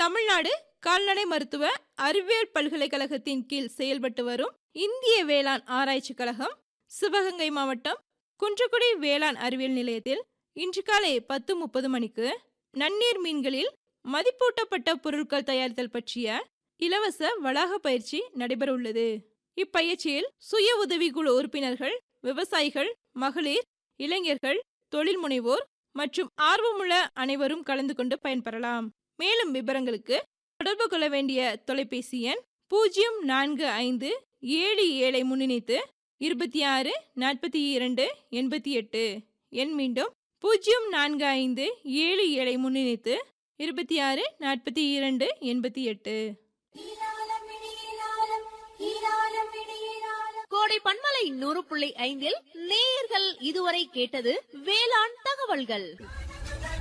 தமிழ்நாடு கால்நடை மருத்துவ அறிவியல் பல்கலைக்கழகத்தின் கீழ் செயல்பட்டு வரும் இந்திய வேளாண் ஆராய்ச்சி கழகம் சிவகங்கை மாவட்டம் குன்றக்குடி வேளாண் அறிவியல் நிலையத்தில் இன்று காலை பத்து முப்பது மணிக்கு நன்னீர் மீன்களில் மதிப்பூட்டப்பட்ட பொருட்கள் தயாரித்தல் பற்றிய இலவச வளாக பயிற்சி நடைபெறவுள்ளது இப்பயிற்சியில் சுய உதவிக்குழு உறுப்பினர்கள் விவசாயிகள் மகளிர் இளைஞர்கள் தொழில் முனைவோர் மற்றும் ஆர்வமுள்ள அனைவரும் கலந்து கொண்டு பயன்பெறலாம் மேலும் விவரங்களுக்கு தொடர்பு கொள்ள வேண்டிய தொலைபேசி எண் பூஜ்ஜியம் நான்கு ஐந்து ஏழு ஏழை முன்னிணைத்து இருபத்தி ஆறு நாற்பத்தி இரண்டு எண்பத்தி எட்டு எண் மீண்டும் பூஜ்ஜியம் நான்கு ஐந்து ஏழு ஏழை முன்னிணைத்து இருபத்தி ஆறு நாற்பத்தி இரண்டு எண்பத்தி எட்டு கோடை பண்பலை நூறு புள்ளி ஐந்தில் நேயர்கள் இதுவரை கேட்டது வேளாண் தகவல்கள்